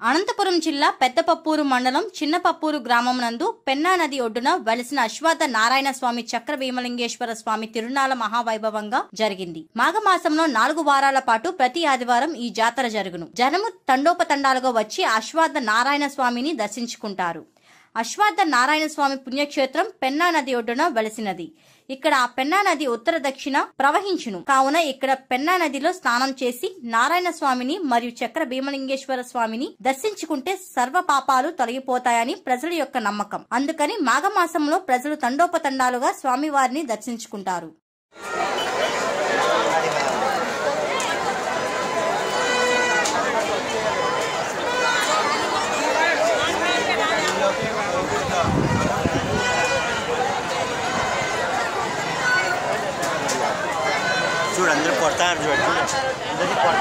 అనంతపురం జిల్లా పెద్దపప్పూరు మండలం చిన్నపప్పూరు గ్రామం నందు పెన్నా నది ఒడ్డున వెలిసిన అశ్వత్థ నారాయణ స్వామి చక్ర భీమలింగేశ్వర స్వామి తిరునాళ మహావైభవంగా జరిగింది మాఘమాసంలో నాలుగు వారాల పాటు ప్రతి ఆదివారం ఈ జాతర జరుగును జనము తండోపతండాలుగా వచ్చి అశ్వత్థ నారాయణ స్వామిని దర్శించుకుంటారు అశ్వత్థ నారాయణ స్వామి పుణ్యక్షేత్రం పెన్నా నది ఒడ్డున వెలసినది ఇక్కడ ఆ పెన్నా నది ఉత్తర దక్షిణ ప్రవహించును కావున ఇక్కడ పెన్నా నదిలో స్నానం చేసి నారాయణ స్వామిని మరియు చక్ర భీమలింగేశ్వర స్వామిని దర్శించుకుంటే సర్వ పాపాలు తొలగిపోతాయని ప్రజల యొక్క నమ్మకం అందుకని మాఘమాసంలో ప్రజలు తండోపతండాలుగా స్వామివారిని దర్శించుకుంటారు చూడు అందరూ కొడతారు చూడు అందరినీ కొడతారు